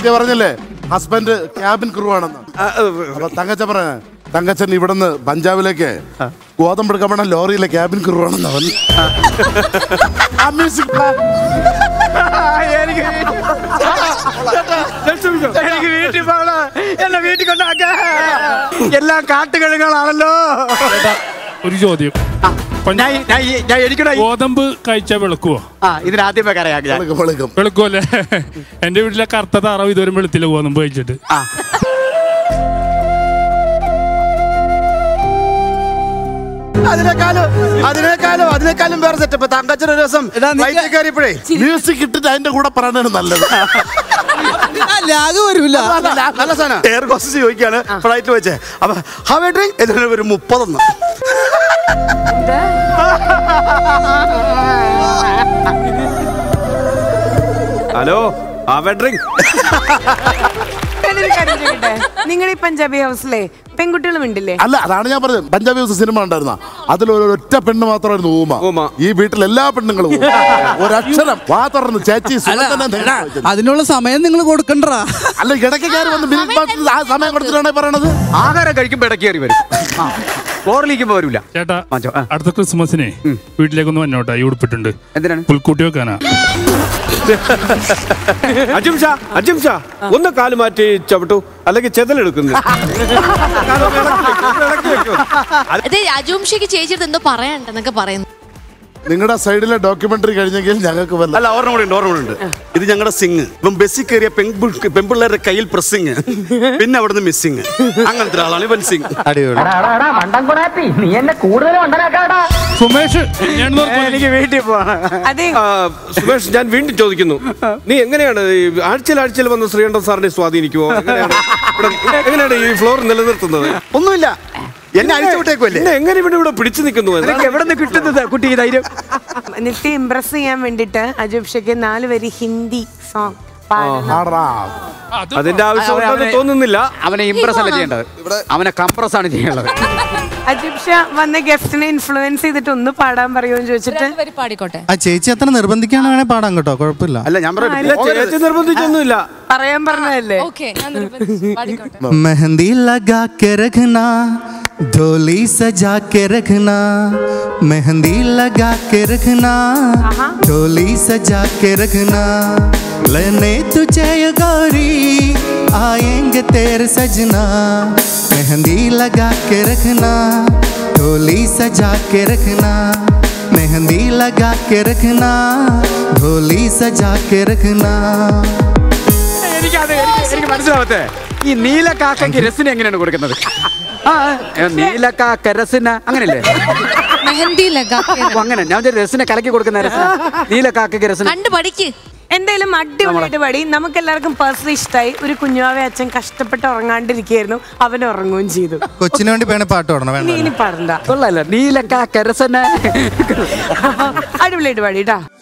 സത്യം പറഞ്ഞില്ലേ husband cabin crew ആണെന്ന് അപ്പൊ തങ്കച്ചൻ പറഞ്ഞ തങ്കച്ചൻ ഇവിടുന്ന് പഞ്ചാബിലേക്ക് ഗോതമ്പ് കമ്പണ ലോറിയിലെ ക്യാബിൻ ക്രൂ ആണെന്ന് അവൻ ആ മ്യൂസിക് എനിക്ക് എനിക്ക് വീട്ടിൽ പോകണം എന്നെ വീട്ടിൽ കൊണ്ടാക്ക എല്ലാം കാട്ടുകഴുകളാണല്ലോ ഒരു ചോദ്യം പഞ്ച- ഞാൻ ഞാൻ ഈ- ഞാൻ എനിക്കടാ ഗോതമ്പ് കഴിച്ചാൽ വെളുക്കുവോ ആ ഇതിനാദ്യമേ കറിയാം ഞാൻ വെളുക്കും, വെളുക്കും. വെളുക്കുമല്ലേ എന്റെ വീട്ടിലെ കറുത്ത താറാവ് ഇതുവരെ വെളുത്തില്ല ഗോതമ്പ് കഴിച്ചിട്ട് ആ അതിനേക്കാളും അതിനേക്കാളും അതിനേക്കാളും വേറെ സെറ്റപ്പ് തങ്കച്ചൻ ഒരു ദിവസം വയറ്റിൽ കയറിയപ്പോഴേ മ്യൂസിക് ഇട്ടിട്ട് അതിന്റെ കൂടെ പറയണതാണ് നല്ലത് ലാഗ് വരൂല നല്ല സാധനം എയർ ഹോസ്റ്റസ് ചോദിക്കാണ് ഫ്ലൈറ്റ് വെച്ചേ അപ്പൊ ഹവേ ഡ്രിങ്ക് എന്നിട്ട് ഒരു മുപ്പതൊന്ന് ഹലോ ഹവേ ഡ്രിങ്ക് ഞാനൊരു കാര്യം ചോദിക്കട്ടെ നിങ്ങൾ ഈ പഞ്ചാബി ഹൗസിലെ പെൺകുട്ടികളും ഉണ്ടില്ലേ അല്ല അതാണ് ഞാൻ പറഞ്ഞത് പഞ്ചാബി ഹൗസ് സിനിമ ഉണ്ടായിരുന്ന അതിൽ ഒരു ഒറ്റ പെണ്ണ് മാത്രമായിരുന്നു ഊമ ഊമ. ഈ വീട്ടിൽ എല്ലാ പെണ്ണുങ്ങളും ഊമ. ഒരക്ഷരം വാ തുറന്ന് ചേച്ചി സുഗന്ധനെ എടാ, നേരെ അതിനുള്ള സമയം നിങ്ങൾ കൊടുക്കണ്ടാ അല്ല ഇടയ്ക്ക് കയറി വന്ന് മിനിറ്റ് ബാത്തിൽ ആ സമയം കൊടുത്തിട്ടാണ് പറയണത് ആഹാരം കഴിക്കുമ്പോ ഇടയ്ക്ക് കയറി വരും ഫ്ലോറിലിരിക്കുമ്പോ വരൂല ചേട്ടാ മാറ്റോ, ആ. അടുത്ത ക്രിസ്മസിനെ വീട്ടിലേക്കൊന്ന് വന്നോട്ടെ ഈ ഉടുപ്പിട്ടുണ്ട് എന്തിനാണ് പുൽക്കൂട്ടി വെക്കാനാ അജിം ഷാ അജിം ഷാ ഒന്ന് കാല് മാറ്റി ചവിട്ടു അല്ലെങ്കിൽ ചെതലെടുക്കുന്നു അതെ രാജവംശിക്ക് ചേച്ചിയുടെ എന്തോ പറയാണ്ടെന്നൊക്കെ പറയുന്നു നിങ്ങളുടെ സൈഡിലെ ഡോക്യുമെന്ററി കഴിഞ്ഞെങ്കിൽ ഞങ്ങൾക്ക് വല്ല അല്ല ഓർമ്മ കൂടി ഉണ്ട് ഓർമ്മ കൂടി ഉണ്ട് ഇത് ഞങ്ങളുടെ സിംഗ് ഇപ്പം ബസ്സിൽ കയറിയ പെൺപിൾ- പെൺപിള്ളേരുടെ കയ്യിൽ പ്രസ്സിങ് പിന്നെ അവിടുന്ന് മിസ്സിങ് അങ്ങനത്തെ ഒരാളാണ് ഇവൻ സിംഗ് സുമേഷ് ഞാൻ നിർത്തുന്നു. വീട്ടിൽ പോകണം അതെ ആ, സുമേഷ് ഞാൻ വീണ്ടും ചോദിക്കുന്നു നീ എങ്ങനെയാണ് ഈ ആഴ്ചയിൽ ആഴ്ചയിൽ വന്ന ശ്രീകണ്ഠൻ സാറിനെ സ്വാധീനിക്കുമോ എങ്ങനെയാണ് ഇവിടെ- എങ്ങനെയാണ് ഈ ഫ്ലോർ നിലനിർത്തുന്നത് ഒന്നുമില്ല എന്നെ അഴിച്ചു വിട്ടേക്കുമല്ലേ എന്നെ എങ്ങനെ ഇവിടെ ഇവിടെ പിടിച്ചു നിൽക്കുന്നു നിനക്ക് എവിടെ നിന്ന് കിട്ടുന്നത് കുട്ടി ഈ ധൈര്യം നിത്യ ഇംപ്രസ് ചെയ്യാൻ വേണ്ടിട്ട് അജുബ്ഷയ്ക്ക് നാല് വരി ഹിന്ദി സോങ് പാടണം ആടാ. അത് അതിന്റെ ആവശ്യമുണ്ടെന്ന് തോന്നുന്നില്ല അവനെ ഇംപ്രസ് അല്ല ചെയ്യേണ്ടത് അവനെ കംപ്രസ് ആണ് ചെയ്യേണ്ടത് അജുബ്ഷ വന്ന ഗസ്റ്റിനെ ഇൻഫ്ലുവൻസ് ചെയ്തിട്ട് ഒന്ന് പാടാൻ പറയുമെന്ന് ചോദിച്ചിട്ട് രണ്ട് വരി പാടിക്കോട്ടെ ആ ചേച്ചി അത്ര നിർബന്ധിക്കാണ് വേണേ പാടാം കേട്ടോ കുഴപ്പമില്ല അല്ല ഞാൻ ഇല്ല, ചേച്ചി നിർബന്ധിച്ചൊന്നുമില്ല പറയാൻ പറഞ്ഞതല്ലേ ഓക്കെ ഞാൻ നിർബന്ധിച്ചു. പാടിക്കോട്ടെ मेहंदी लगा के रखना ढोली सजा के रखना मेहंदी लगा के रखना ढोली सजा के रखना लेने तुझे ये गौरी आएंगे तेरे सजना मेहंदी लगा के रखना ढोली सजा के रखना मेहंदी लगा के रखना ढोली सजा के रखना എനിക്കത് എനിക്ക് എനിക്ക് മനസ്സിലാവത്തെ ഈ നീലക്കാക്കയ്ക്ക് രസിന് എങ്ങനെയാണ് കൊടുക്കുന്നത് ആ, ഏ, നീലക്കാക്ക രസിന അങ്ങനെയല്ലേ മെഹന്തി ലഗാ ഓ, അങ്ങനെ ഞാൻ വിചാരിച്ചു രസിനെ കലക്കി കൊടുക്കുന്ന രസിന നീലക്കാക്കയ്ക്ക് രസിന കണ്ടു പഠിക്ക് എന്തായാലും അടിപൊളിയായിട്ട് പാടി നമുക്ക് എല്ലാവർക്കും പേഴ്സണലി ഇഷ്ടമായി ഒരു കുഞ്ഞാവെ അച്ഛൻ കഷ്ടപ്പെട്ട് ഉറങ്ങാണ്ടിരിക്കുകയായിരുന്നു അവൻ ഉറങ്ങുകയും ചെയ്തു കൊച്ചിന് വേണ്ടി വേണേ പാട്ട് പാടണം ഇനി വേണ്ട ഇനി പാടണ്ട കൊള്ളാല്ല നീലക്കാക്ക രസന അടിപൊളിയായിട്ട് പാടി കേട്ടാ